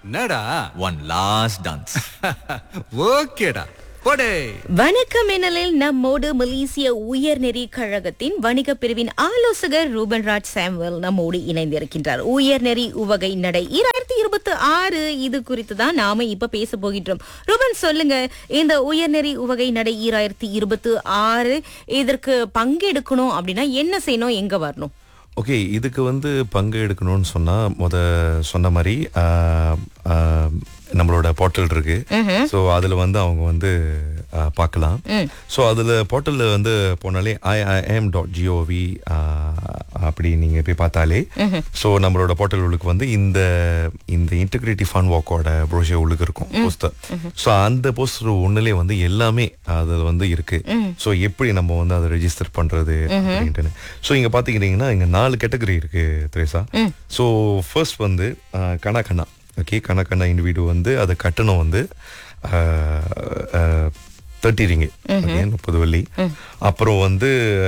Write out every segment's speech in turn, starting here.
என்னடா one last dance ஓகேடா போடே வணக்கம் எனலில் நம்மோடு மலேசிய உயர்நெறி கழகத்தின் வணிக பிரிவின் ஆலோசகர் ரூபன் ராஜ் சாமுவல் நம்மோடு இணைந்திருக்கின்றார் உயர்நெறி உவகை நடை இரண்டாயிரத்தி இருபத்தி ஆறு இது குறித்து தான் நாம இப்ப பேச போகின்றோம் ரூபன் சொல்லுங்க இந்த உயர்நெறி உவகை நடை இரண்டாயிரத்தி இருபத்தி ஆறு இதற்கு பங்கெடுக்கணும் அப்படின்னா என்ன செய்யணும் எங்க வரணும் ஓகே இதுக்கு வந்து பங்கு எடுக்கணும்னு சொன்னா முத சொன்ன மாதிரி ஆஹ், ஆஹ், நம்மளோட போர்ட்டல் இருக்கு ஸோ அதுல வந்து அவங்க வந்து ஆஹ், பார்க்கலாம் ஸோ அதுல போர்ட்டல்ல வந்து போனாலே ஐஐஎம் டாட் ஜிஓவி அப்படி நீங்க போய் பார்த்தாலே ஸோ நம்மளோட போர்ட்டல் உள்ளுக்கு வந்து இந்த இந்த இன்டெகிரிட்டி ஃபன் வாக்கோட ப்ரோஷர் உள்ளுக்கு இருக்கும் போஸ்டர் ஸோ அந்த போஸ்டர் ஒண்ணுலயே வந்து எல்லாமே அது வந்து இருக்கு ஸோ எப்படி நம்ம வந்து அதை ரெஜிஸ்டர் பண்றது அப்படின்ட்டு ஸோ இங்க பாத்தீங்கன்னா இங்க நாலு கேட்டகரி இருக்கு திரேசா ஸோ ஃபர்ஸ்ட் வந்து ஆஹ், கணா கண்ணா ஓகே கணா கண்ணா இண்டிவிடு வந்து அது கட்டணம் வந்து தேர்ட்டி ரிங்கு ஓகே முப்பது வெள்ளி அப்புறம் வந்து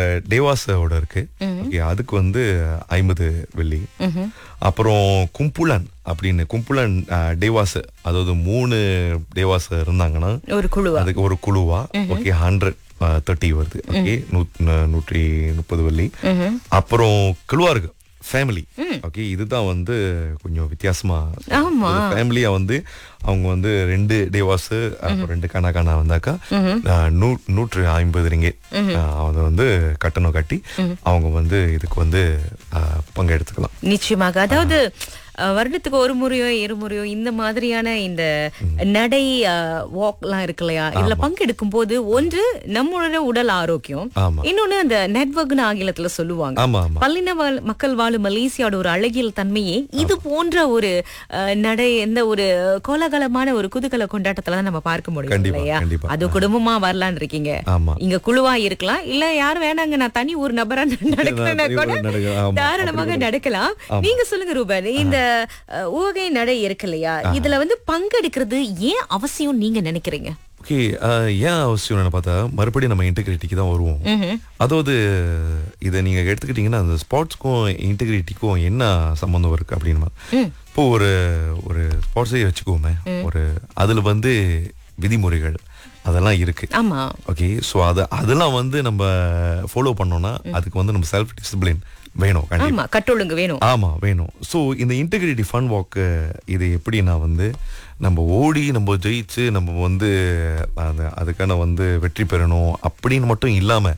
டேவாஸோட இருக்கு ஓகே அதுக்கு வந்து ஐம்பது வெள்ளி அப்புறம் கும்புலன் அப்படின்னு கும்புலன் டேவாஸ் அதாவது மூணு டேவாஸ் இருந்தாங்கன்னா ஒரு குழுவா அதுக்கு ஒரு குழுவா ஓகே ஹண்ட்ரட் தேர்ட்டி வருது ஓகே நூற்றி முப்பது வெள்ளி அப்புறம் குழுவா இருக்கு ஃபேமிலி ஓகே இதுதான் வந்து கொஞ்சம் வித்தியாசமா ஆமா. ஃபேமிலியா வந்து அவங்க வந்து ரெண்டு டேவாஸ் ரெண்டு கணா கணா வந்தாக்கா ஆஹ், நூ- நூற்று ஐம்பது ரிங்கே அவங்க வந்து கட்டணம் கட்டி அவங்க வந்து இதுக்கு வந்து ஆஹ், பங்கெடுத்துக்கலாம் நிச்சயமாக அதாவது அஹ், வருடத்துக்கு ஒரு முறையோ இருமுறையோ இந்த மாதிரியான இந்த நடை வாக்லாம் இருக்கு இல்லையா இதுல பங்கெடுக்கும் போது ஒன்று நம்மளோட உடல் ஆரோக்கியம் ஆமா. இன்னொன்னு அந்த நெட்வொர்க்னு ஆங்கிலத்துல சொல்லுவாங்க ஆமா ஆமா பல்லின வாழ்- மக்கள் வாழும் மலேசியாவோட ஒரு அழகியல் தன்மையே இது போன்ற ஒரு அஹ், நடை எந்த ஒரு கோலாகலமான ஒரு குதூகல கொண்டாட்டத்துல தான் நம்ம பார்க்க முடியும் கண்டிப்பா, இல்லையா கண்டிப்பா. அது குடும்பமா வரலான்னு இருக்கீங்க ஆமா இங்க குழுவா இருக்கலாம் இல்ல யாரும் வேணாங்க நான் தனி ஒரு நபரா நடக்கிறேன்னா தனி கூட ஒரு நடக்க- ஆமா, தாராளமாக அப்படி கூட. நடக்கலாம் நீங்க சொல்லுங்க ரூபன் இந்த அஹ், ஊகை நடை இருக்கு இல்லையா இதுல வந்து பங்கெடுக்கிறது ஏன் அவசியம் நீங்க நினைக்கிறீங்க ஓகே ஏன் அவசியம் பார்த்தா மறுபடியும் நம்ம இன்டெகிரிட்டிக்கு தான் வருவோம் அதாவது இதை நீங்க எடுத்துக்கிட்டீங்கன்னா அந்த ஸ்பாட்ஸ்க்கும் இன்டெகிரிட்டிக்கும் என்ன சம்பந்தம் இருக்கு அப்படின்னு இப்போ ஒரு ஒரு ஸ்பாட்ஸே வச்சுக்கோமே ஒரு அதுல வந்து விதிமுறைகள் அதெல்லாம் இருக்கு ஆமா ஓகே ஸோ அதை அதெல்லாம் வந்து நம்ம ஃபாலோ பண்ணோம்னா அதுக்கு வந்து நம்ம செல்ஃப் டிசிப்ளின் வேணும் கண்டிப்பா ஆமா கட்டொழுங்கு வேணும் ஆமா வேணும் ஸோ இந்த இன்டெகிரிட்டி ஃபன் வாக்கு இது எப்படின்னா வந்து நம்ம ஓடி நம்ம ஜெயிச்சு நம்ம வந்து அந்த அதுக்கான வந்து வெற்றி பெறணும் அப்படின்னு மட்டும் இல்லாம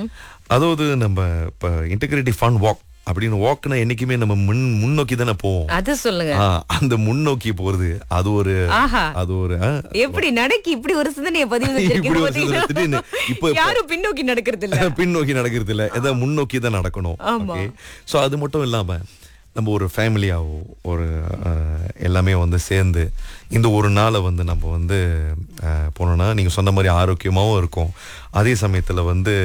அதாவது நம்ம இப்ப இன்டெகிரிட்டி ஃபன் வாக் அப்படின்னு வாக்னா என்னைக்குமே நம்ம முன் முன்னோக்கி தானே போவோம் அது சொல்லுங்க ஆ, அந்த முன்னோக்கி போறது அது ஒரு ஆஹா அது ஒரு ஆ, எப்படி நடக்கி இப்படி ஒரு சிந்தனையை பதிவு இப்படி ஒரு செஞ்சிருக்கீங்க சிந்தனை திடீர்னு இப்ப- பாத்தீங்களா? யாரும் பின்னோக்கி நடக்கிறது இல்ல பின்னோக்கி நடக்கிறது இல்ல ஏதாவது முன்னோக்கி தான் நடக்கணும் ஆமா. ஓகே ஸோ அது மட்டும் இல்லாம நம்ம ஒரு ஃபேமிலியாவோ ஒரு அஹ், எல்லாமே வந்து சேர்ந்து இந்த ஒரு நாளை வந்து நம்ம வந்து அஹ், போனோம்னா நீங்க சொன்ன மாதிரி ஆரோக்கியமாவும் இருக்கும் அதே சமயத்துல வந்து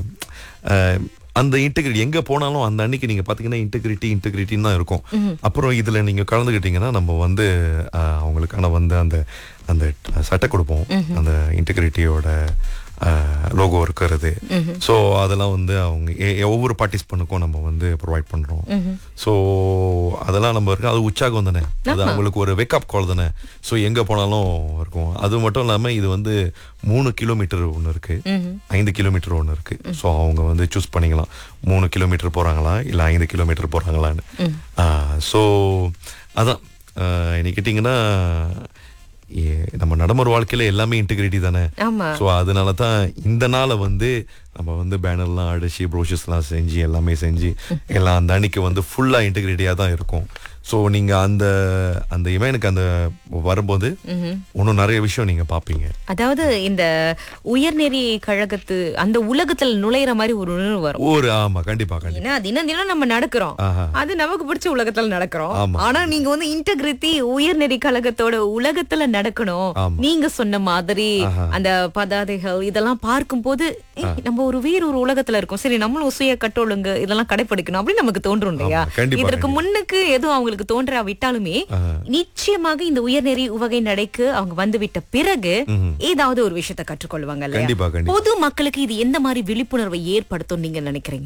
அஹ், அந்த இன்டெகிரிட்டி எங்க போனாலும் அந்த அன்னைக்கு நீங்க பாத்தீங்கன்னா இன்டெகிரிட்டி இன்டெகிரிட்டின்னு தான் இருக்கும் அப்புறம் இதுல நீங்க கலந்துக்கிட்டீங்கன்னா நம்ம வந்து அஹ், அவங்களுக்கான வந்து அந்த அந்த சட்டை கொடுப்போம் அந்த இன்டெகிரிட்டியோட லோகோ இருக்கிறது ஸோ அதெல்லாம் வந்து அவங்க எ- எ- ஒவ்வொரு பார்ட்டிசிபனுக்கும் நம்ம வந்து ப்ரொவைட் பண்றோம் ஸோ அதெல்லாம் நம்ம இருக்கு அது உற்சாகம் தானே அது அவங்களுக்கு ஒரு வெக்கப் கால் தானே ஸோ எங்க போனாலும் இருக்கும் அது மட்டும் இல்லாம இது வந்து மூணு கிலோமீட்டர் ஒன்று இருக்கு ஐந்து கிலோமீட்டர் ஒன்று இருக்கு ஸோ அவங்க வந்து சூஸ் பண்ணிக்கலாம் மூணு கிலோமீட்டர் போறாங்களா இல்லை ஐந்து கிலோமீட்டர் போறாங்களான்னு ஸோ அதான் ஆஹ் இன்னைக்கு கேட்டிங்கன்னா ஏ- நம்ம நடைமுறை வாழ்க்கையில எல்லாமே இன்டெகிரிட்டி தானே ஆமா ஸோ அதனால தான் இந்த நாளை வந்து நம்ம வந்து பேனர்லாம் அடிச்சு ப்ரோஷஸ்லாம் செஞ்சு எல்லாமே செஞ்சு எல்லாம் அந்த அன்னைக்கு வந்து ஃபுல்லா இன்டெகிரிட்டியாக தான் இருக்கும் ஸோ நீங்க அந்த அந்த இவனுக்கு அந்த வரும்போது இன்னும் நிறைய விஷயம் நீங்க பார்ப்பீங்க அதாவது இந்த உயர்நெறி கழகத்து அந்த உலகத்துல நுழையிற மாதிரி ஒரு உணர்வு வரும் ஒரு ஆமா கண்டிப்பா கண்டிப்பா ஏன்னா தினம் தினம் நம்ம நடக்கிறோம் ஆஹா. அது நமக்கு பிடிச்ச உலகத்துல நடக்கிறோம் ஆமா. ஆனா நீங்க வந்து இன்டெகிரிட்டி உயர்நெறி கழகத்தோட உலகத்துல நடக்கணும் ஆமா. நீங்க சொன்ன மாதிரி அந்த பதாதைகள் இதெல்லாம் பார்க்கும்போது ஏய், நம்ம ஒரு வேற ஒரு உலகத்துல இருக்கோம் சரி நம்மளும் சுய கட்டொழுங்கு இதெல்லாம் கடைபிடிக்கணும் அப்படின்னு நமக்கு தோன்றும் இல்லையா ஆமா, கண்டிப்பா, இதற்கு கண்டிப்பா. முன்னுக்கு எதுவும் அவங்களுக்கு தோன்றாவிட்டாலுமே நிச்சயமாக இந்த உயர்நெறி உவகை நடைக்கு அவங்க வந்துவிட்ட பிறகு ஏதாவது ஒரு விஷயத்தை கற்றுக்கொள்வாங்க இல்லையா கண்டிப்பா, கண்டிப்பா. பொது மக்களுக்கு இது எந்த மாதிரி விழிப்புணர்வை ஏற்படுத்தும் நீங்க நினைக்கிறீங்க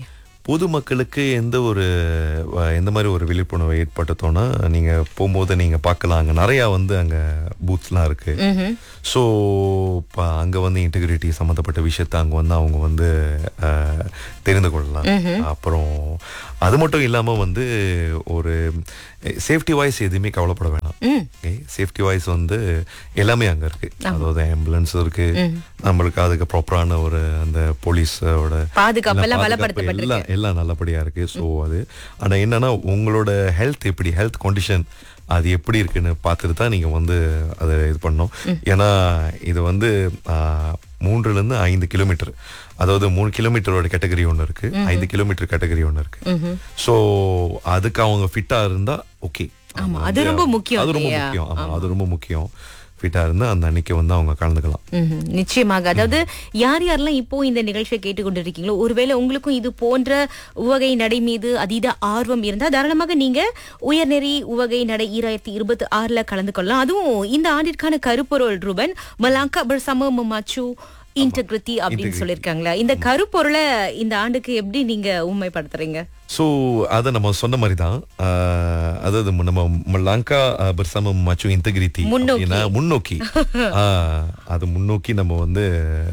பொதுமக்களுக்கு எந்த ஒரு அஹ், எந்த மாதிரி ஒரு விழிப்புணர்வு ஏற்படுத்தோம்னா நீங்க போகும்போது நீங்க பார்க்கலாம் அங்க நிறைய வந்து அங்க பூத்ஸ்லாம் இருக்கு ஸோ இப்போ அங்க வந்து இன்டெகிரிட்டி சம்மந்தப்பட்ட விஷயத்த அங்க வந்து அவங்க வந்து அஹ், தெரிந்து கொள்ளலாம் அப்புறம் அது மட்டும் இல்லாம வந்து ஒரு சேஃப்டி வாய்ஸ் எதுவுமே கவலைப்பட வேணாம் சேஃப்டி வாய்ஸ் வந்து எல்லாமே அங்க இருக்கு அதாவது ஆம்புலன்ஸ் இருக்கு நம்மளுக்கு அதுக்கு ப்ராப்பரான ஒரு அந்த போலீஸோட பாதுகாப்பு எல்லாம் பாதுகாப்பு பலப்படுத்தப்பட்டிருக்கு. எல்லாம் எல்லாம் நல்லபடியா இருக்கு ஸோ அது ஆனா என்னன்னா உங்களோட ஹெல்த் எப்படி ஹெல்த் கண்டிஷன் அது எப்படி இருக்குன்னு பார்த்துட்டு தான் நீங்க வந்து அதை இது பண்ணணும் ஏன்னா இது வந்து ஆஹ், மூன்றுல இருந்து ஐந்து கிலோமீட்டர் அதாவது மூணு கிலோமீட்டரோட கேட்டகரி ஒன்று இருக்கு ஐந்து கிலோமீட்டர் கேட்டகரி ஒன்று இருக்கு ஸோ அதுக்கு அவங்க ஃபிட்டா இருந்தா ஓகே ஆமா, அது ரொம்ப முக்கியம் அது ரொம்ப இல்லையா? முக்கியம் ஆமா அது ரொம்ப முக்கியம் ஃபிட்டா இருந்தா அந்த அன்னைக்கு வந்து அவங்க கலந்துக்கலாம் ம்ஹும். நிச்சயமாக அதாவது யார் யாரெல்லாம் இப்போ இந்த நிகழ்ச்சியை கேட்டுக்கொண்டிருக்கீங்களோ ஒருவேளை உங்களுக்கும் இது போன்ற உவகை நடை மீது அதீத ஆர்வம் இருந்தா தாராளமாக நீங்க உயர்நெறி உவகை நடை ஈராயிரத்தி இருபத்தி ஆறுல கலந்து கொள்ளலாம் அதுவும் இந்த ஆண்டிற்கான கருப்பொருள் ரூபன் மலாங்கா பர்சம மமாச்சு இன்டெகிரிட்டி அப்படின்னு Integrity. சொல்லியிருக்காங்களா இந்த கருப்பொருளை இந்த ஆண்டுக்கு எப்படி நீங்க உண்மைப்படுத்துறீங்க ஸோ அதை நம்ம சொன்ன மாதிரி தான் அதாவது நம்ம லங்கா பர்சம மச்சு இன்டெகிரிட்டி முன்னோக்கி. அப்படின்னா முன்னோக்கி ஆஹ், அது முன்னோக்கி நம்ம வந்து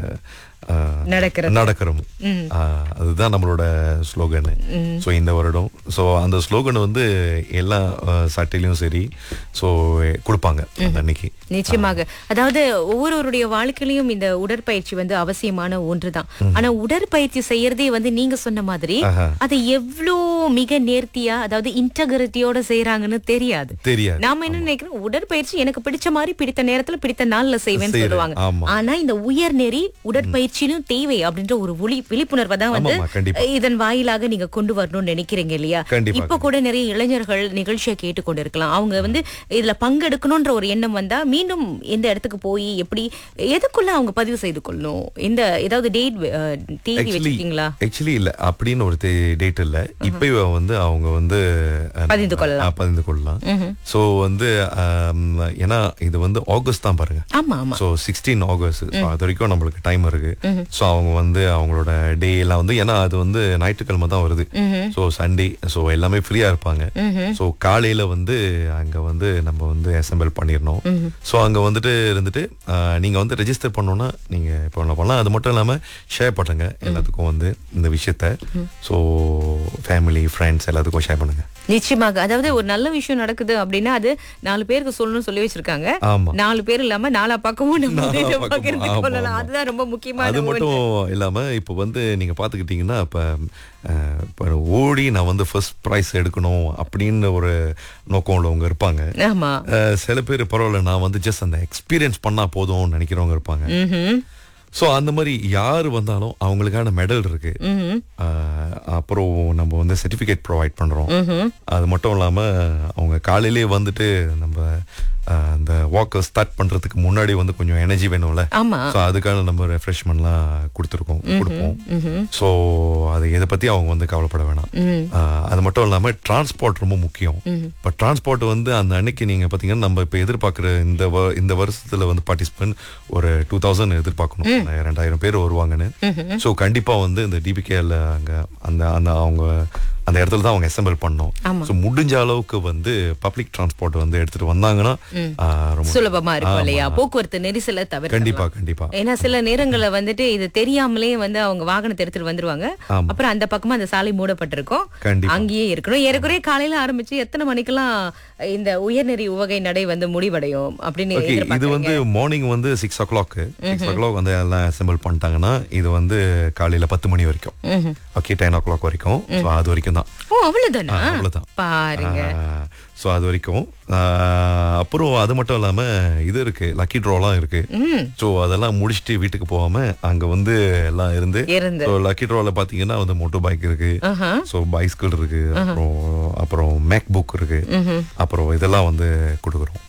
ஆஹ், நடக்கிறது. நடக்கிறோம் ஆஹ், அதுதான் நம்மளோட ஸ்லோகன் ஸோ இந்த வருடம் ஸோ அந்த ஸ்லோகன் வந்து எல்லா ஆஹ், சட்டையிலையும் சரி ஸோ கொடுப்பாங்க அந்த அன்னைக்கு நிச்சயமாக அதாவது ஒவ்வொருவருடைய வாழ்க்கையிலும் இந்த உடற்பயிற்சி வந்து அவசியமான ஒன்றுதான் ஆனா உடற்பயிற்சி செய்யறதே வந்து நீங்க சொன்ன மாதிரி ஆஹா. அதை எவ்வளோ மிக நேர்த்தியா அதாவது இன்டகிரிட்டியோட செய்யறாங்கன்னு தெரியாது தெரியாது நாம என்ன நினைக்கிறோம் உடற்பயிற்சி எனக்கு பிடிச்ச மாதிரி பிடித்த நேரத்துல பிடித்த நாள்ல செய்வேன்னு செய்றேன். சொல்லுவாங்க ஆமா. ஆனா இந்த உயர்நெறி உடற்பயிற்சியும் தேவை அப்படின்ற ஒரு விழி விழிப்புணர்வை தான் வந்து ஆமாமா, கண்டிப்பா. இதன் வாயிலாக நீங்க கொண்டு வரணும்னு நினைக்கிறீங்க இல்லையா கண்டிப்பா, இப்ப கூட நிறைய இளைஞர்கள் நிகழ்ச்சியை கேட்டுக்கொண்டு இருக்கலாம் அவங்க வந்து இதுல பங்கெடுக்கணும்ன்ற ஒரு எண்ணம் வந்தா மீண்டும் எந்த இடத்துக்கு போய் எப்படி எதுக்குள்ள அவங்க பதிவு செய்து கொள்ளணும் இந்த ஏதாவது டேட் தேதி ஆக்சுவலி வச்சிருக்கீங்களா ஆக்சுவலி இல்ல அப்படின்னு ஒரு டேட் இல்ல இப்ப வந்து அவங்க வந்து அஹ், பதிந்து கொள்ளலாம். அஹ், பதிந்து கொள்ளலாம் சோ வந்து ஆம், ஏன்னா இது வந்து ஆகஸ்ட் தான் பாருங்க ஆமா ஆமா ஸோ சிக்ஸ்டீன் ஆகஸ்ட் ஸோ அது வரைக்கும் நம்மளுக்கு டைம் இருக்கு ஸோ அவங்க வந்து அவங்களோட டே எல்லாம் வந்து ஏன்னா அது வந்து ஞாயிற்றுக்கிழமை தான் வருது ஸோ சண்டே ஸோ எல்லாமே ஃப்ரீயா இருப்பாங்க ஸோ காலையில வந்து அங்க வந்து நம்ம வந்து அசெம்பிள் பண்ணிடணும் ஸோ அங்க வந்துட்டு இருந்துட்டு ஆஹ், நீங்க வந்து ரெஜிஸ்டர் பண்ணோம்னா நீங்க இப்போ பண்ணலாம் அது மட்டும் இல்லாம ஷேர் பண்ணுங்க எல்லாத்துக்கும் வந்து இந்த விஷயத்த ஸோ ஃபேமிலி ஃப்ரெண்ட்ஸ் எல்லாத்துக்கும் ஷேர் பண்ணுங்க நிச்சயமாக அதாவது ஒரு நல்ல விஷயம் நடக்குது அப்படின்னா அது நாலு பேருக்கு சொல்லணும்னு சொல்லி வச்சிருக்காங்க ஆமா. நாலு பேர் இல்லாம நாலா பக்கமும் நம்ம நாலா இதை பக்கமும், பகிர்ந்து ஆமா, கொள்ளலாம் ஆமா. அதுதான் ரொம்ப முக்கியமான அது ஒன்று. மட்டும் இல்லாம இப்போ வந்து நீங்க பாத்துக்கிட்டீங்கன்னா இப்ப அஹ், இப்ப ஓடி நான் வந்து ஃபர்ஸ்ட் ப்ரைஸ் எடுக்கணும் அப்படின்னு ஒரு நோக்கம் உள்ளவங்க இருப்பாங்க ஆமா அஹ், சில பேர் பரவாயில்ல நான் வந்து ஜஸ்ட் அந்த எக்ஸ்பீரியன்ஸ் பண்ணா போதும்னு நினைக்கிறவங்க இருப்பாங்க ம்ஹும். ஸோ அந்த மாதிரி யார் வந்தாலும் அவங்களுக்கான மெடல் இருக்கு ம்ஹும். அஹ், அப்புறம் நம்ம வந்து சர்டிஃபிகேட் ப்ரொவைட் பண்றோம் அது மட்டும் இல்லாம அவங்க காலையிலேயே வந்துட்டு நம்ம அஹ், அந்த வாக்கை ஸ்டார்ட் பண்றதுக்கு முன்னாடி வந்து கொஞ்சம் எனர்ஜி வேணும்ல ஆமா ஸோ அதுக்கான நம்ம ரெஃப்ரெஷ்மெண்ட்லாம் கொடுத்துருக்கோம் கொடுப்போம் ஸோ அது இதை பத்தி அவங்க வந்து கவலைப்பட வேணாம் ஆஹ் அது மட்டும் இல்லாம டிரான்ஸ்போர்ட் ரொம்ப முக்கியம் இப்போ டிரான்ஸ்போர்ட் வந்து அந்த அன்னைக்கு நீங்க பாத்தீங்கன்னா நம்ம இப்போ எதிர்பார்க்குற இந்த வ- இந்த வருஷத்துல வந்து பார்ட்டிசிபென்ட் ஒரு டூ தௌசண்ட் எதிர்பார்க்கணும் ரெண்டாயிரம் பேர் வருவாங்கன்னு ஸோ கண்டிப்பா வந்து இந்த டிபிகேல அங்க அந்த அந்த அவங்க அந்த இடத்துல தான் அவங்க அசெம்பிள் பண்ணோம் ஆமா. ஸோ முடிஞ்ச அளவுக்கு வந்து பப்ளிக் டிரான்ஸ்போர்ட் வந்து எடுத்துட்டு வந்தாங்கன்னா ஆஹ் ரொம்ப சுலபமா இருக்கும் ஆமா. இல்லையா போக்குவரத்து நெரிசலை தவிர கண்டிப்பா கண்டிப்பா ஏன்னா சில நேரங்கள்ல வந்துட்டு இது தெரியாமலே வந்து அவங்க வாகனத்தை எடுத்துட்டு வந்துருவாங்க ஆமா. அப்புறம் அந்த பக்கமா அந்த சாலை மூடப்பட்டிருக்கும் கண்டிப்பா. அங்கேயே இருக்கணும் ஏறக்குறைய காலையில ஆரம்பிச்சு எத்தனை மணிக்கெல்லாம் இந்த உயர்நெறி உவகை நடை வந்து முடிவடையும் அப்படின்னு ஓகே இது எதிர்பார்க்கறீங்க? வந்து மார்னிங் வந்து six o'clock six o'clock வந்து எல்லாம் அசெம்பிள் பண்ணிட்டாங்கன்னா இது வந்து காலையில பத்து மணி வரைக்கும் ஓகே டென் ஓ கிளாக் வரைக்கும் ஸோ அது வரைக்கும் தான் ஓ அவ்வளவுதானா ஆ, அவ்வளவுதான். பாருங்க ஸோ அது வரைக்கும் ஆஹ், அப்புறம் அது மட்டும் இல்லாம இது இருக்கு லக்கி ட்ராலாம் இருக்கு ஸோ அதெல்லாம் முடிச்சுட்டு வீட்டுக்கு போகாம அங்க வந்து எல்லாம் இருந்து இருந்து. ஸோ லக்கி ட்ரால பாத்தீங்கன்னா வந்து மோட்டர் பைக் இருக்கு ஆஹா. ஸோ பைஸ்கிள் இருக்கு அப்புறம் அப்புறம் மேக் புக் இருக்கு அப்புறம் இதெல்லாம் வந்து கொடுக்குறோம்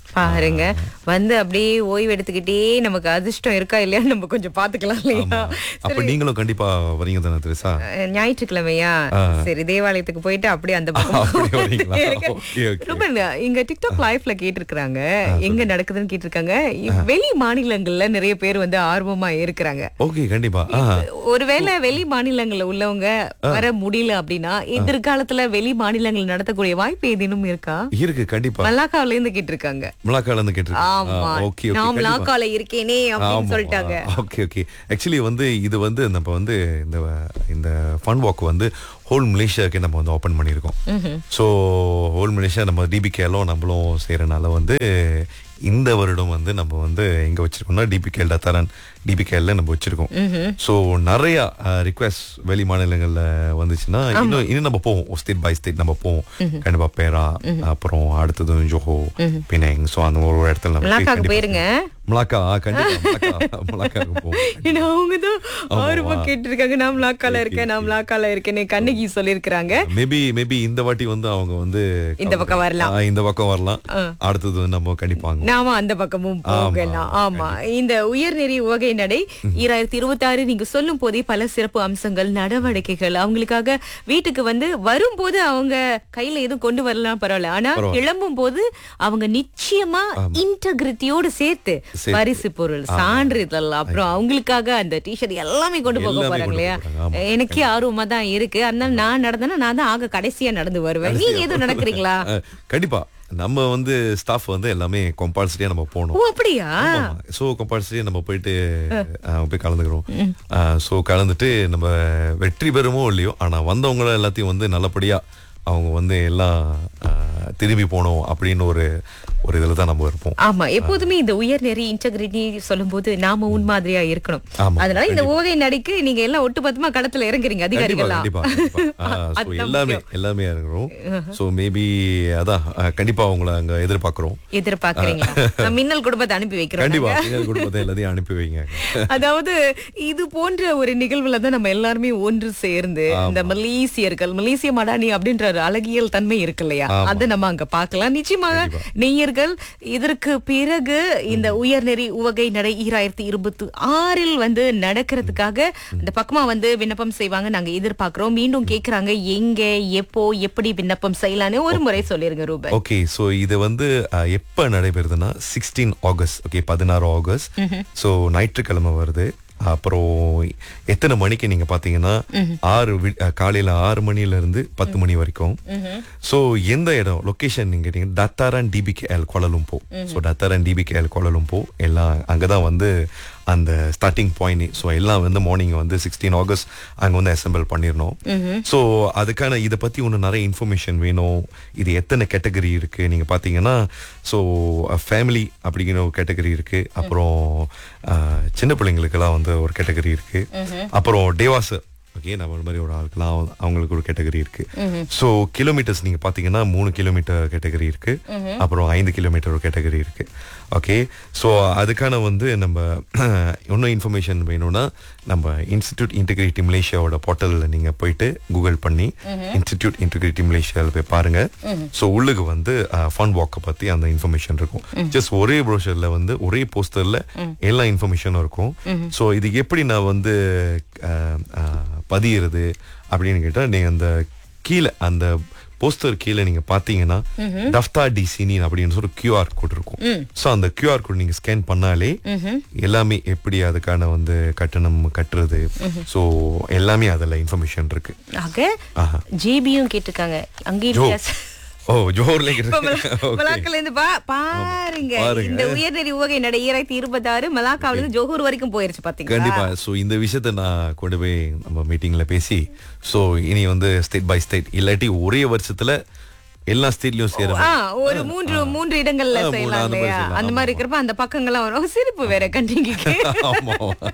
பாருங்க வந்து அப்படியே ஓய்வு எடுத்துக்கிட்டே நமக்கு அதிர்ஷ்டம் இருக்கா இல்லையா நம்ம கொஞ்சம் பாத்துக்கலாம் இல்லையா அப்ப நீங்களும் கண்டிப்பா வரீங்க தானே திரிசா அஹ், ஞாயிற்றுக்கிழமையா சரி தேவாலயத்துக்கு போயிட்டு அப்படியே அந்த பக்கம் அப்படி வரீங்களா? இருக்கு. Okay, okay. ரூபன், இங்க டிக்டாக் லைஃப்ல கேட்டிருக்காங்க எங்க நடக்குதுன்னு கேட்டிருக்காங்க வெளி மாநிலங்கள்ல நிறைய பேர் வந்து ஆர்வமா இருக்கிறாங்க ஓகே கண்டிப்பா ஆஹா. ஒருவேளை வெளி மாநிலங்கள்ல உள்ளவங்க வர முடியல அப்படின்னா எதிர்காலத்துல வெளி மாநிலங்கள் நடத்தக்கூடிய வாய்ப்பு ஏதேனும் இருக்கா இருக்கு கண்டிப்பா மல்லாக்காவில இருந்து கேட்டிருக்காங்க முலாக்கால இருந்து ஆமா கேட்டிருக்கேன் ஓகே நான் ஓகே மலாக்கால இருக்கேனே அப்படின்னு சொல்லிட்டாங்க ஓகே ஓகே ஆக்சுவலி வந்து இது வந்து நம்ம வந்து இந்த இந்த ஃபன் வாக் வந்து ஹோல் மலேசியாவுக்கு நம்ம வந்து ஓப்பன் பண்ணியிருக்கோம் ஸோ ஹோல் மலேசியா நம்ம டிபிகேலும் நம்மளும் செய்கிறனால வந்து இந்த வருடம் வந்து நம்ம வந்து எங்க வச்சிருக்கோம்னா டிபிகேல் டத்தாரன் டிபிகேல நம்ம வச்சிருக்கோம் ஸோ நிறைய ரிக்வெஸ்ட் வெளி மாநிலங்கள்ல வந்துச்சுன்னா இன்னும் இன்னும் நம்ம போவோம் ஸ்டேட் பை ஸ்டேட் நம்ம போவோம் கண்டிப்பா பேரா அப்புறம் அடுத்தது ஜோஹோ பினேங் ஸோ அந்த ஒரு ஒரு இடத்துல நம்ம போய் மலாக்காக்கு கண்டிப்பா போயிருங்க முலாக்கா கண்டிப்பா முலாக்கா முலாக்காக்கு போவோம் ஏன்னா அவங்கதான் ஆமாவா? ஆர்வமா கேட்டிருக்காங்க நான் மலாக்கால இருக்கேன் நான் மலாக்கால இருக்கேன்னு கண்ணகி சொல்லியிருக்கிறாங்க மேபி மேபி இந்த வாட்டி வந்து அவங்க வந்து இந்த பக்கம் வரலாம். ஆ, இந்த பக்கம் வரலாம் அடுத்தது வந்து நம்ம கண்டிப்பாங்க நாம அந்த பக்கமும் போகலாம் ஆமா இந்த உயர்நெறி உவகை நடை ஈராயிரத்தி இருபத்தி ஆறு நீங்க சொல்லும் போதே பல சிறப்பு அம்சங்கள் நடவடிக்கைகள் அவங்களுக்காக வீட்டுக்கு வந்து வரும்போது அவங்க கையில எதுவும் கொண்டு வரலாம் பரவாயில்ல ஆனா கிளம்பும் போது அவங்க நிச்சயமா இன்டெகிரிட்டியோடு சேர்த்து சேர்த்து. பரிசு பொருள் சான்றிதழ் அப்புறம் அவங்களுக்காக அந்த டிஷர்ட் எல்லாமே கொண்டு போக எல்லாமே போறாங்க கொண்டு இல்லையா போறாங்க, ஆமா. எனக்கே ஆர்வமா தான் இருக்கு அதனால நான் நடந்தேன்னா நான் தான் ஆக கடைசியா நடந்து வருவேன் நீங்க எதுவும் நடக்கிறீங்களா அஹ், கண்டிப்பா நம்ம வந்து ஸ்டாஃப் வந்து எல்லாமே கம்பல்சரியா நம்ம ஓ போகணும் அப்படியா ஸோ கம்பல்சரியா நம்ம போயிட்டு அஹ், போய் கலந்துக்கிறோம் ஸோ கலந்துட்டு நம்ம வெற்றி பெறுமோ இல்லையோ ஆனா வந்தவங்கள எல்லாத்தையும் வந்து நல்லபடியா அவங்க வந்து எல்லாம் அஹ், திரும்பி போகணும் அப்படின்னு ஒரு ஒரு இதுல தான் நம்ம இருப்போம் ஆமா எப்போதுமே இந்த உயர்நெறி இன்டெகிரிட்டி சொல்லும்போது நாம உன்மாதிரியா இருக்கணும் ஆமா, அதனால இந்த ஓகை நடிக்கு நீங்க எல்லாம் ஒட்டுமொத்தமா களத்துல இறங்குறீங்க கண்டிப்பா அதிகாரிகளா கண்டிப்பா கண்டிப்பா. ஆ, so அதுதான் எல்லாமே முக்கியம். எல்லாமே இருக்கிறோம் சோ மேபி அதான் அஹ், கண்டிப்பா உங்களை அங்க எதிர்பார்க்கிறோம் எதிர்பார்க்கறீங்களா நான் மின்னல் குடும்பத்தை அனுப்பி வைக்கிறோம் கண்டிப்பா நீங்கள் குடும்பத்தை எல்லாத்தையும் அனுப்பி வைங்க அதாவது இது போன்ற ஒரு நிகழ்வுல தான் நம்ம எல்லாருமே ஒன்று சேர்ந்து இந்த மலேசியர்கள் மலேசிய மடானி அப்படின்ற ஒரு அழகியல் தன்மை இருக்கு இல்லையா அதை நம்ம அங்க பார்க்கலாம் நிச்சயமாக நேயர்கள் இதற்கு பிறகு இந்த உயர்நெறி உவகை நடை ஈராயிரத்தி இருபத்தி ஆறில் வந்து நடக்கிறதுக்காக இந்த பக்கமா வந்து விண்ணப்பம் செய்வாங்க நாங்க எதிர்பார்க்கிறோம் மீண்டும் கேக்குறாங்க எங்க எப்போ எப்படி விண்ணப்பம் செய்யலாம்னு ஒரு முறை சொல்லிருங்க ரூபன் ஓகே சோ இது வந்து அஹ், எப்ப நடைபெறுதுன்னா சிக்ஸ்டீன் ஆகஸ்ட் ஓகே பதினாறு ஆகஸ்ட் சோ ஞாயிற்றுக்கிழமை வருது அப்புறம் எத்தனை மணிக்கு நீங்க பாத்தீங்கன்னா ஆறு வி- அஹ், காலையில ஆறு மணில இருந்து பத்து மணி வரைக்கும் சோ எந்த இடம் லொகேஷன் நீங்க கேட்டீங்க Dataran DBKL Kuala Lumpur so Dataran DBKL Kuala Lumpur எல்லாம் அங்கதான் வந்து அந்த ஸ்டார்டிங் பாயிண்ட் ஸோ எல்லாம் வந்து மார்னிங் வந்து சிக்ஸ்டீன் ஆகஸ்ட் அங்க வந்து அசெம்பிள் பண்ணிடணும் ஸோ அதுக்கான இதை பத்தி ஒன்று நிறைய இன்ஃபர்மேஷன் வேணும் இது எத்தனை கேட்டகரி இருக்கு நீங்க பாத்தீங்கன்னா ஸோ ஃபேமிலி அப்படிங்கிற ஒரு கேட்டகரி இருக்கு அப்புறம் அஹ், சின்ன பிள்ளைங்களுக்கெல்லாம் வந்து ஒரு கேட்டகரி இருக்கு அப்புறம் டேவாஸ் ஓகே நம்ம மாதிரி ஒரு ஆளுக்கெல்லாம் அவங்க- அவங்களுக்கு ஒரு கேட்டகரி இருக்கு ஸோ கிலோமீட்டர்ஸ் நீங்க பாத்தீங்கன்னா மூணு கிலோமீட்டர் கேட்டகரி இருக்கு அப்புறம் ஐந்து கிலோமீட்டர் ஒரு கேட்டகரி இருக்கு ஓகே ஸோ அதுக்கான வந்து நம்ம இன்னும் இன்ஃபர்மேஷன் வேணும்னா நம்ம இன்ஸ்டிடியூட் இன்டெகிரிட்டி மலேசியாவோட போர்ட்டலில் நீங்க போயிட்டு கூகுள் பண்ணி இன்ஸ்டிடியூட் இன்டெகிரிட்டி மலேசியாவில் போய் பாருங்க ஸோ உள்ளுக்கு வந்து ஃபன் வாக்கை பத்தி அந்த இன்ஃபர்மேஷன் இருக்கும் ஜஸ்ட் ஒரே ப்ரோஷர்ல வந்து ஒரே போஸ்டர்ல எல்லா இன்ஃபர்மேஷனும் இருக்கும் ஸோ இது எப்படி நான் வந்து அஹ், அஹ், பதியிறது அப்படின்னு கேட்டா நீங்க அந்த கீழே அந்த போஸ்டர் கீழே நீங்க பாத்தீங்கன்னா டஃப்தா டிசினி அப்படின்னு சொல்லி கியூஆர் கோட் இருக்கும் சோ அந்த கியூஆர் கோட் நீங்க ஸ்கேன் பண்ணாலே எல்லாமே எப்படி அதுக்கான வந்து கட்டணம் கட்டுறது சோ எல்லாமே அதுல இன்ஃபர்மேஷன் இருக்கு ஆக ஆஹா. ஜேபியும் கேட்டிருக்காங்க அங்கேயும் ஜோ வித்தியாசம். ஓ ஜோஹர்ல இப்ப மலா- மலாக்கால இருந்து பா பாருங்க பாருங்க. இந்த உயர்நெறி உவகை நடை ஈராயிரத்தி இருபத்தி ஆறு மலாக்காவில இருந்து ஜோஹூர் வரைக்கும் போயிருச்சு பாத்தீங்களா கண்டிப்பா சோ இந்த விஷயத்த நான் கொண்டு போய் நம்ம மீட்டிங்ல பேசி சோ இனி வந்து ஸ்டேட் பை ஸ்டேட் இல்லாட்டி ஒரே வருஷத்துல எல்லா ஸ்டேட்லயும் சேர ஆ, ஒரு மூன்று மூன்று இடங்கள்ல ஆ, மூணு, செய்யலாம் அந்த மாதிரி இல்லையா செய்யலாம். அந்த மாதிரி இருக்கிறப்ப அந்த பக்கங்கள்லாம் வரும் சிரிப்பு வேற கண்டிக்கு ஆமா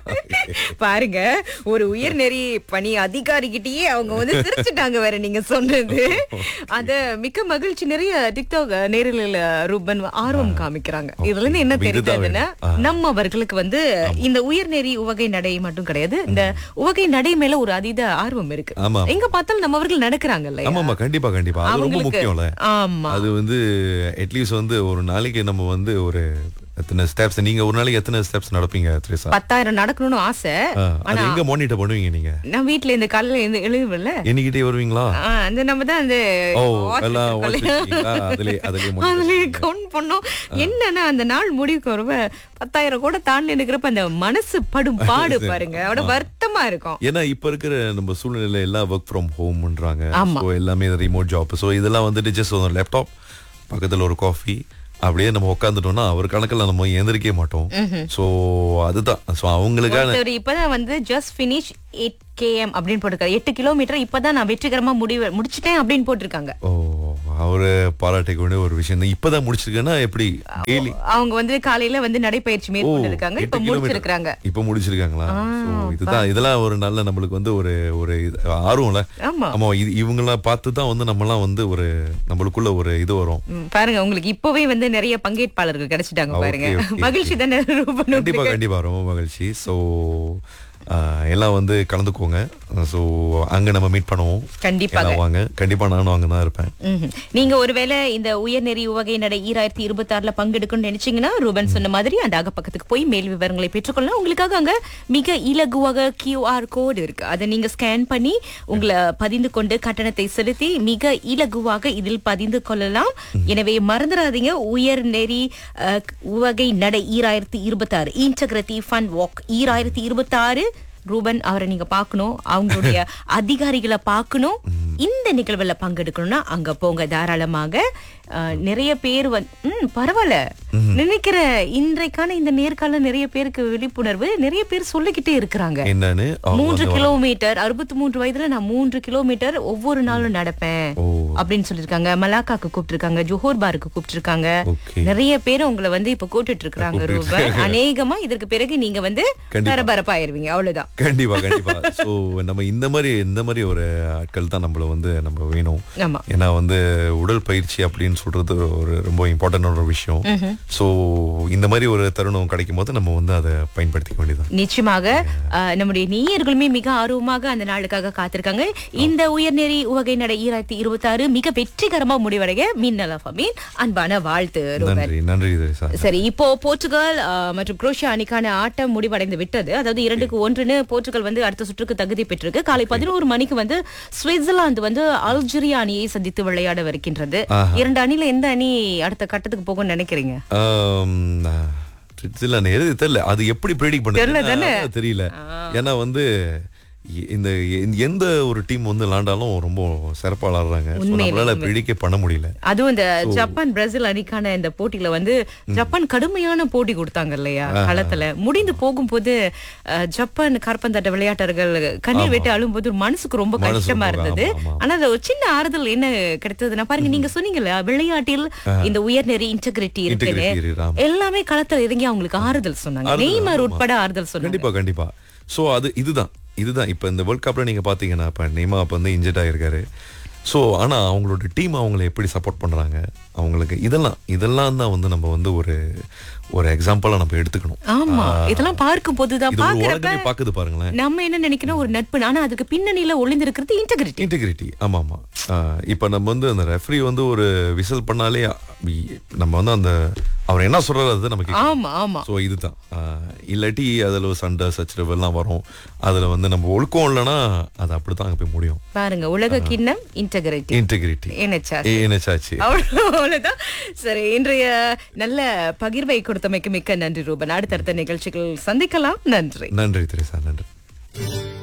பாருங்க ஒரு உயர்நெறி பணி அதிகாரிகிட்டயே அவங்க வந்து சிரிச்சுட்டாங்க வேற நீங்க சொன்னது அத மிக்க மகிழ்ச்சி நிறைய டிக்டாக் நேரில் ரூபன் ஆர்வம் காமிக்கிறாங்க இதுல இருந்து என்ன இதுதான் தெரிஞ்சதுன்னா நம்ம அவர்களுக்கு வந்து இந்த உயர்நெறி உவகை நடை மட்டும் கிடையாது இந்த உவகை நடை மேல ஒரு அதீத ஆர்வம் இருக்கு ஆமா. எங்க பார்த்தாலும் நம்ம அவர்கள் நடக்கிறாங்க இல்லையா ஆமா ஆமா கண்டிப்பா கண்டிப்பா அது ரொம்ப அவங்களுக்கு முக்கியம்ல நடக்கணும்ல ஆமா அது வந்து அட்லீஸ்ட் வந்து ஒரு நாளைக்கு நம்ம வந்து ஒரு எத்தனை ஸ்டெப்ஸ் நீங்க ஒரு நாளைக்கு எத்தனை ஸ்டெப்ஸ் நடப்பீங்க த்ரிசா பத்தாயிரம் நடக்கணும்னு ஆசை ஆ, அது எங்க மானிட்டர் பண்ணுவீங்க நீங்க நான் வீட்ல இந்த காலையில இருந்து எழுதுவல்ல எண்ணிக்கிட்டே வருவீங்களா அந்த நம்ம தான் அந்த ஓ watch எல்லாம் இருக்குல்ல. watch வச்சிருக்கீங்களா? அதுலயே அதுலயே monitor அதுலயே கவுண்ட் பண்ணோம் என்னன்னா அந்த நாள் முடிவுக்கு வருவ பத்தாயிரம் கூட தாண்டி இருக்கிறப்ப அந்த மனசு படும் பாடு பாருங்க அவட வருத்தமா இருக்கும் ஏன்னா இப்ப இருக்கிற நம்ம சூழ்நிலையில எல்லாம் ஒர்க் ஃப்ரம் ஹோம்ன்றாங்க ஆமா. ஸோ எல்லாமே ரிமோட் ஜாப் ஸோ இதெல்லாம் வந்துட்டு ஜஸ்ட் ஒரு லேப்டாப் பக்கத்துல ஒரு காஃபி அப்படியே நம்ம உட்காந்துட்டோம்னா அவர் கணக்குல நம்ம எந்திரிக்கவே மாட்டோம் ஸோ அதுதான் ஸோ அவங்களுக்கான ஒருத்தர் இப்பதான் வந்து ஜஸ்ட் finish எயிட் கேஎம் அப்படின்னு போட்டிருக்காரு எட்டு கிலோமீட்டர் இப்பதான் நான் வெற்றிகரமா முடிவு முடிச்சிட்டேன் அப்படின்னு போட்டிருக்காங்க ஓ அவரு பாராட்டிக்க வேண்டிய ஒரு விஷயம் தான் இப்பதான் முடிச்சிருக்கேன்னா எப்படி டெய்லி அவங்க வந்து காலையில வந்து நடைப்பயிற்சி மேற்கொண்டு இருக்காங்க இப்ப முடிச்சிருக்காங்க இப்ப முடிச்சிருக்காங்க So, இதுதான் இதெல்லாம் ஒரு நல்ல நம்மளுக்கு வந்து ஒரு ஒரு இது- ஆர்வம்ல ஆமா ஆமா இது இவங்கெல்லாம் பார்த்து தான் வந்து நம்மலாம் வந்து ஒரு நம்மளுக்குள்ள ஒரு இது வரும் ம், பாருங்க உங்களுக்கு இப்பவே வந்து நிறைய பங்கேற்பாளர்கள் கிடைச்சிட்டாங்க பாருங்க Okay, okay, மகிழ்ச்சி தானே ரூபன் கண்டிப்பா கண்டிப்பா ரொம்ப மகிழ்ச்சி ஸோ எல்லாம் வந்து கலந்துக்கோங்க ஸோ அங்க நம்ம மீட் பண்ணுவோம் கண்டிப்பாக எல்லாம் வாங்க கண்டிப்பா நானும் அங்க தான் இருப்பேன் ம்ஹும். நீங்க ஒருவேளை இந்த உயர்நெறி உவகை நடை ஈராயிரத்தி இருபத்தி ஆறுல பங்கெடுக்கணும்னு நினைச்சீங்கன்னா ரூபன் சொன்ன மாதிரி அந்த அகப்பக்கத்துக்கு போய் மேல் விவரங்களை பெற்றுக்கொள்ளலாம் உங்களுக்காக அங்க மிக இலகுவாக கியூஆர் கோடு இருக்கு அதை நீங்க ஸ்கேன் பண்ணி உங்களை பதிந்து கொண்டு கட்டணத்தை செலுத்தி மிக இலகுவாக இதில் பதிந்து கொள்ளலாம் எனவே மறந்துடாதீங்க உயர்நெறி அஹ், உவகை நடை ஈராயிரத்தி இருபத்தி ஆறு இன்டகிரேட்டிவ் ஃபன் வாக் ஈராயிரத்தி இருபத்தி ஆறு ரூபன் அவரை நீங்க பார்க்கணும் அவங்களுடைய அதிகாரிகளை பார்க்கணும் இந்த நிகழ்வுல பங்கெடுக்கணும்னா அங்க போங்க தாராளமாக அஹ், நிறைய பேர் வந்து ம் பரவாயில்ல நினைக்கிற இன்றைக்கான இந்த நேர்காணல நிறைய பேருக்கு விழிப்புணர்வு நிறைய பேர் சொல்லிக்கிட்டே இருக்கிறாங்க என்னன்னு அவங்க மூன்று வந்து கிலோமீட்டர் அறுபத்தி மூன்று வயதுல நான் மூன்று கிலோமீட்டர் ஒவ்வொரு நாளும் நடப்பேன் ஓ அப்படின்னு சொல்லிருக்காங்க மலாக்காக்கு கூப்பிட்டிருக்காங்க ஜோஹோர் பாருக்கு கூப்பிட்டிருக்காங்க ஓகே நிறைய பேர் உங்களை வந்து இப்ப கூட்டிட்டு இருக்காங்க ரூபன் அநேகமா இதற்கு பிறகு நீங்க வந்து கண்டிப்பா. பரபரப்பாயிருவீங்க அவ்வளவுதான் கண்டிப்பா கண்டிப்பா சோ நம்ம இந்த மாதிரி இந்த மாதிரி ஒரு ஆட்கள் தான் நம்மள வந்து நம்ம வேணும் ஆமா ஏன்னா வந்து உடல் பயிற்சி அப்படின்னு சொல்றது ஒரு ரொம்ப இம்பார்ட்டன்டான ஒரு விஷயம் சோ இந்த மாதிரி ஒரு தருணம் கிடைக்கும் போது நம்ம வந்து அதை பயன்படுத்திக்க வேண்டியதான் நிச்சயமாக அஹ், நம்முடைய நேயர்களுமே மிக ஆர்வமாக அந்த நாளுக்காக காத்திருக்காங்க இந்த உயர்நெறி உவகை நடை ஈராயிரத்தி இருபத்தி ஆறு மிக வெற்றிகரமா முடிவடைய மின்னல் மீன் அன்பான வாழ்த்து ரூபன் நன்றி நன்றி தெரிசா சரி இப்போ போர்ச்சுகல் அஹ், மற்றும் குரோஷியா அணிக்கான ஆட்டம் முடிவடைந்து விட்டது அதாவது இரண்டுக்கு ஒன்றுன்னு போர்ச்சுகல் வந்து அடுத்த சுற்றுக்கு தகுதி பெற்றிருக்கு காலை பதினோரு மணிக்கு வந்து சுவிட்சர்லாந்து வந்து அல்ஜீரியா அணியை சந்தித்து விளையாடவிருக்கின்றது இரண்டு அணில எந்த அணி அடுத்த கட்டத்துக்கு போகும்னு நினைக்கிறீங்க இல்ல எழுதி தெரியல அது எப்படி ப்ரெடிக் தெரியல பண்ண தானே? தெரியல ஏன்னா வந்து எ- இந்த எ- எந்த ஒரு டீம் வந்து விளாண்டாலும் ரொம்ப சிறப்பா விளாடுறாங்க So, உண்மையிலே, நம்மளால ப்ரெடிக்கே பண்ண முடியல அதுவும் இந்த ஜப்பான் பிரேசில் அணிக்கான இந்த போட்டியில வந்து ஜப்பான் கடுமையான போட்டி கொடுத்தாங்க இல்லையா களத்துல முடிந்து போகும்போது அஹ், ஜப்பான் கார்பந்தாட்ட விளையாட்டர்கள் கண்ணீர் விட்டு அழும்போது ஒரு மனசுக்கு ரொம்ப மனசு கஷ்டமா ரொம்ப, இருந்தது ஆமா, ஆமா. ஆனா அது ஒரு சின்ன ஆறுதல் என்ன கிடைத்ததுன்னா பாருங்க நீங்க சொன்னீங்கல்ல விளையாட்டில் இந்த உயர்நெறி இன்டெகிரிட்டி இருக்குன்னு Integrity இருக்கு, ஆமா. எல்லாமே களத்துல இறங்கி அவங்களுக்கு ஆறுதல் சொன்னாங்க ஆறுதல், நெய்மர் ஆமா. உட்பட ஆறுதல் சொன்னாங்க கண்டிப்பா கண்டிப்பா சோ அது இதுதான் இதுதான் இப்ப இந்த வேர்ல்ட் கப்ல நீங்க பாத்தீங்கன்னா இப்ப நேமா அப்ப வந்து இன்ஜெக்ட் ஆயிருக்காரு சோ ஆனா அவங்களோட டீம் அவங்களை எப்படி சப்போர்ட் பண்றாங்க அவங்களுக்கு இதெல்லாம் இதெல்லாம் தான் வந்து நம்ம வந்து ஒரு ஒரு எக்ஸாம்பிளா நம்ம எடுத்துக்கணும் ஆமா இதெல்லாம் பார்க்கும் போதுதான் இது ஒரு பாக்குறப்ப உலகமே பாக்குது பாருங்களேன் நம்ம என்ன நினைக்கிறோம் ஒரு நட்பு ஆனா அதுக்கு பின்னணியில ஒளிந்திருக்கிறது இன்டெகிரிட்டி இன்டெகிரிட்டி ஆமா ஆமா ஆஹ் இப்ப நம்ம வந்து அந்த ரெஃப்ரி வந்து ஒரு விசில் பண்ணாலே இ- நம்ம வந்து அந்த அவர் என்ன சொல்றாரு அது நமக்கு ஆமா ஆமா ஸோ இதுதான் ஆஹ் இல்லாட்டி அதில் சண்டை சச்சரவு எல்லாம் வரும் அதில் வந்து நம்ம ஒழுக்கம் இல்லைன்னா அது அப்படித்தான் அங்கே போய் முடியும் பாருங்க உலக கிண்ணம் இன்டெகிரிட்டி இன்டெகிரிட்டி என்னச்சா என்னச்சாச்சு அவ்வளவுதான் சரி இன்றைய நல்ல பகிர்வை கொடுத்தமைக்கு மிக்க நன்றி ரூபன் அடுத்தடுத்த நிகழ்ச்சிகள் சந்திக்கலாம் நன்றி நன்றி திரேசா நன்றி